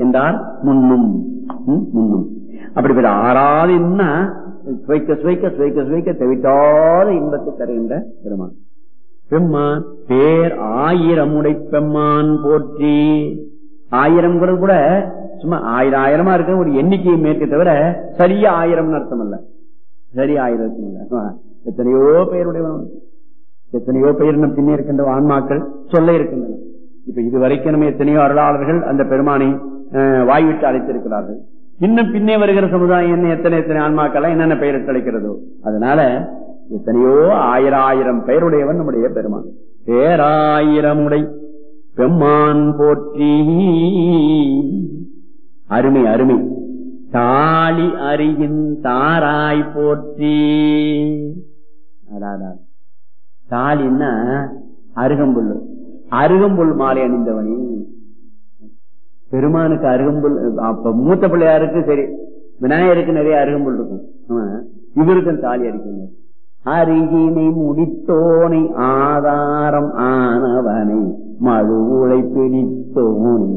தருகின்றார் முன்னும் ம், முன்னும் அப்படிப்பட்ட ஆறாவது என்ன சுவைக்க சுவைக்க சுவைக்க சுவைக்க தவிட்டாத இன்பத்தை தருகின்ற பெருமான் பெம்மான் பேர் ஆயிரம் உடை பெம்மான் போற்றி ஆயிரம் கூட கூட சும்மா ஆயிரம் ஆயிரமா இருக்க ஒரு எண்ணிக்கையை மேற்க தவிர சரியா ஆயிரம்னு அர்த்தம் அல்ல சரி ஆயிரம் இல்ல எத்தனையோ பெயருடையவன் எத்தனையோ பெயர் நம் பின்னே இருக்கின்ற ஆன்மாக்கள் சொல்ல இருக்கின்றன இப்ப இதுவரைக்கும் நம்ம எத்தனையோ அருளாளர்கள் அந்த பெருமானை அஹ், வாய்விட்டு அழைத்திருக்கிறார்கள் இன்னும் பின்னே வருகிற சமுதாயம் என்ன எத்தனை எத்தனை ஆன்மாக்கள் என்னென்ன பெயரிட்டு அழைக்கிறதோ அதனால எத்தனையோ ஆயிரம் ஆயிரம் பெயருடையவன் நம்முடைய பெருமான் பேராயிரம் உடை பெம்மான் போற்றி அருமை அருமை தாலி அறியின் தாராய் போற்றி அடாடா. தாலின்னா அருகம்புல் அருகம்புல் மாலை அணிந்தவனே பெருமானுக்கு அருகம்புல் அப்ப மூத்த பிள்ளையாருக்கு சரி விநாயகருக்கு நிறைய அருகம்புல் இருக்கும் ஆமா. இவருக்கும் தாலி அடிக்கணும் அருகினை முடித்தோனை ஆதாரம் ஆனவனை மழு உழை பிடித்தோன்